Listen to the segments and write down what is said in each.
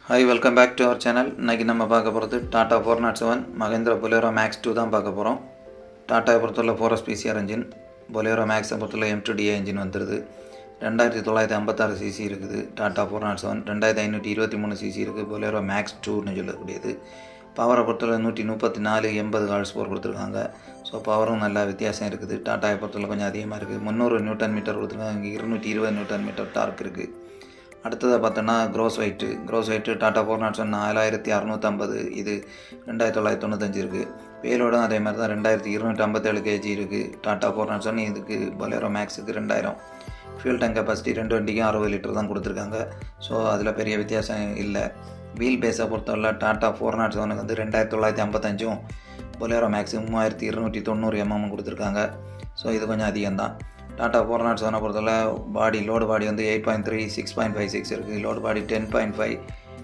hi welcome back to our channel இன்றைக்கி நம்ம பார்க்க போகிறது Tata four nought seven Mahindra Bolero Max two தான் பார்க்க போகிறோம் டாட்டாவை பொறுத்தவரை four S PCR engine Bolero மேக்ஸை பொறுத்தவரை எம் டு டிஏ இன்ஜின் வந்துடுது ரெண்டாயிரத்தி தொள்ளாயிரத்தி ஐம்பத்தாறு சிசி இருக்குது டாட்டா ஃபோர் நாட் செவன் ரெண்டாயிரத்தி ஐநூற்றி இருபத்தி மூணு சிசி இருக்குது பொலேரோ மேக்ஸ் டூன்னு சொல்லக்கூடியது பவரை பொறுத்தவரை நூற்றி முப்பத்தி நாலு எண்பது ஹார்ஸ் போர் கொடுத்துருக்காங்க ஸோ பவரும் நல்லா வித்தியாசம் இருக்குது டாட்டாவை பொறுத்தவரை கொஞ்சம் அதிகமாக இருக்குது முந்நூறு நியூட்டன் மீட்டர் கொடுத்துருக்காங்க இங்கே இருநூற்றி இருபது நியூட்டன் மீட்டர் டார்க் இருக்குது அடுத்ததாக பார்த்தோன்னா gross weight gross weight Tata four nought seven நாலாயிரத்தி அறநூற்றம்பது இது ரெண்டாயிரத்தி தொள்ளாயிரத்தி தொண்ணூத்தஞ்சு இருக்குது பேலோடும் அதே மாதிரி தான் ரெண்டாயிரத்தி இருநூற்றி ஐம்பத்தேழு கேஜி இருக்குது டாட்டா ஃபோர் நாட் செவன் இதுக்கு பொலேரோ மேக்ஸுக்கு ரெண்டாயிரம் ஃபியூல் டேங்க் கெப்பாசிட்டி ரெண்டு வண்டிக்கும் அறுபது லிட்டர் தான் கொடுத்துருக்காங்க ஸோ அதில் பெரிய வித்தியாசம் இல்லை வீல் பேஸை பொறுத்தவரை டாட்டா ஃபோர் நாட் செவனுக்கு வந்து ரெண்டாயிரத்தி தொள்ளாயிரத்தி ஐம்பத்தஞ்சும் பொலேரோ மேக்ஸு மூவாயிரத்தி இருநூற்றி தொண்ணூறு எம்எம் கொடுத்துருக்காங்க ஸோ இது கொஞ்சம் அதிகம்தான் டாட்டா ஃபோர் நாட் செவனை பொறுத்தவரை பாடி லோடு பாடி வந்து eight point three six point five six இருக்குது load body ten point five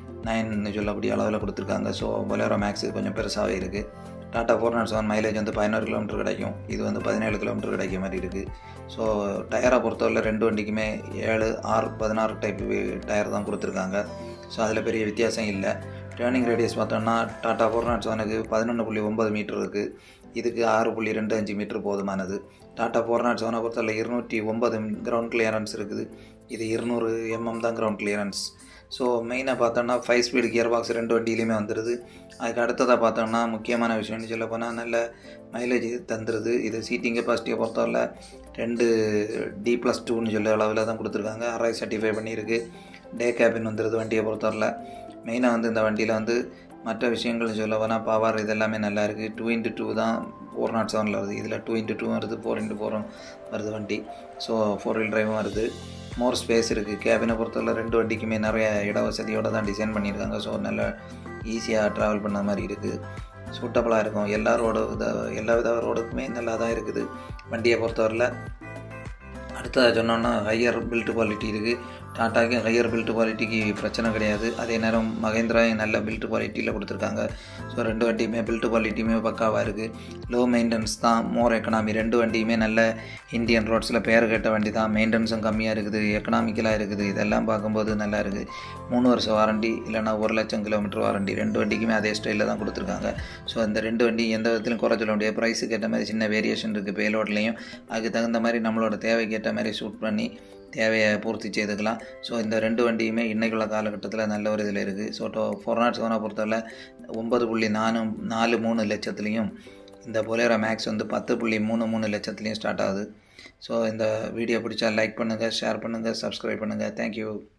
nine சொல்லக்கூடிய அளவில் கொடுத்துருக்காங்க ஸோ பொலேரோ மேக்ஸு கொஞ்சம் பெருசாகவே இருக்குது Tata four nought seven mileage வந்து பதினோரு கிலோமீட்டர் கிடைக்கும் இது வந்து பதினேழு கிலோமீட்டர் கிடைக்க மாதிரி இருக்குது ஸோ டயரை பொறுத்தவரை ரெண்டு வண்டிக்குமே ஏழு ஆறு பதினாறு டைப் டயர் தான் கொடுத்துருக்காங்க ஸோ அதில் பெரிய வித்தியாசம் இல்லை டேர்னிங் ரேடியஸ் பார்த்தோம்னா டாட்டா ஃபோர் நாட் செவனுக்கு பதினொன்று புள்ளி ஒம்பது மீட்டர் இருக்குது இதுக்கு ஆறு புள்ளி ரெண்டு அஞ்சு மீட்டர் போதுமானது டாட்டா ஃபோர் நாட் செவனை பொறுத்தவரை இருநூற்றி ஒம்பது கிரவுண்ட் கிளியரன்ஸ் இருக்குது இது இருநூறு எம்எம் தான் கிரவுண்ட் கிளியரன்ஸ் ஸோ மெயினாக பார்த்தோம்னா ஃபைவ் ஸ்பீடு கியர் பாக்ஸ் ரெண்டு வண்டியிலையுமே வந்துடுது அதுக்கு அடுத்ததாக பார்த்தோம்னா முக்கியமான விஷயம்னு சொல்ல போனால் நல்ல மைலேஜ் தந்துடுது இது சீட்டிங் கெப்பாசிட்டியை பொறுத்தவரை ரெண்டு டி ப்ளஸ் டூன்னு சொல்ல அளவில் தான் கொடுத்துருக்காங்க அரை சர்டிஃபை பண்ணியிருக்கு டே கேபின் வந்துடுது வண்டியை பொறுத்தவரை மெயினாக வந்து இந்த வண்டியில் வந்து மற்ற விஷயங்கள் சொல்ல போனால் பவர் இது எல்லாமே நல்லா இருக்குது டூ இன்ட்டு டூ தான் ஃபோர் நாட் செவனில் வருது இதில் டூ இன்ட்டு டூ வருது ஃபோர் இன்ட்டு ஃபோரும் வருது வண்டி ஸோ ஃபோர் வீல் டிரைவும் வருது மோர் ஸ்பேஸ் இருக்குது கேபினை பொறுத்தவரை ரெண்டு வண்டிக்குமே நிறைய இட வசதியோடு தான் டிசைன் பண்ணியிருக்காங்க ஸோ நல்ல ஈஸியாக ட்ராவல் பண்ண மாதிரி இருக்குது சூட்டபுளாக இருக்கும் எல்லா ரோடு வித எல்லா வித ரோடுக்குமே நல்லா தான் இருக்குது வண்டியை பொறுத்தவரையில் அடுத்ததாக சொன்னோன்னா ஹையர் பில்ட் குவாலிட்டி இருக்குது டாட்டாக்கு ஹையர் பில்ட் குவாலிட்டிக்கு பிரச்சனை கிடையாது அதே நேரம் மகேந்திராயும் நல்ல பில்ட் குவாலிட்டியில் கொடுத்துருக்காங்க ஸோ ரெண்டு வண்டியுமே பில்ட் குவாலிட்டியுமே பக்காவாக இருக்குது லோ மெயின்டெனன்ஸ் தான் மோர் எக்கனாமி ரெண்டு வண்டியுமே நல்ல இந்தியன் ரோட்ஸில் பேர் கேட்ட வண்டி தான் மெயின்டெனன்ஸும் கம்மியாக இருக்குது எக்கனாமிக்கலாக இருக்குது இதெல்லாம் பார்க்கும்போது நல்லா இருக்குது மூணு வருஷம் வாரண்டி இல்லைனா ஒரு லட்சம் கிலோமீட்டர் வாரண்டி ரெண்டு வண்டிக்குமே அதே ஸ்டைலில் தான் கொடுத்துருக்காங்க ஸோ இந்த ரெண்டு வண்டி எந்த விதத்திலும் குறை சொல்ல முடியாது ப்ரைஸுக்கு ஏற்ற மாதிரி சின்ன வேரியேஷன் இருக்குது பேலோட்லேயும் அதுக்கு தகுந்த மாதிரி நம்மளோட தேவைக்கு ஏற்ற மாதிரி சூட் பண்ணி தேவையை பூர்த்தி செய்துக்கலாம் ஸோ இந்த ரெண்டு வண்டியுமே இன்றைக்குள்ள காலகட்டத்தில் நல்ல ஒரு இதில் இருக்குது ஸோ டோ ஃபோர் நாட் செவனை பொறுத்தவரை ஒம்பது புள்ளி நாலு நாலு மூணு லட்சத்துலேயும் இந்த பொலேரோ மேக்ஸ் வந்து பத்து புள்ளி மூணு மூணு லட்சத்துலேயும் ஸ்டார்ட் ஆகுது ஸோ இந்த வீடியோ பிடிச்சா லைக் பண்ணுங்கள் ஷேர் பண்ணுங்கள் சப்ஸ்கிரைப் பண்ணுங்கள் தேங்க்யூ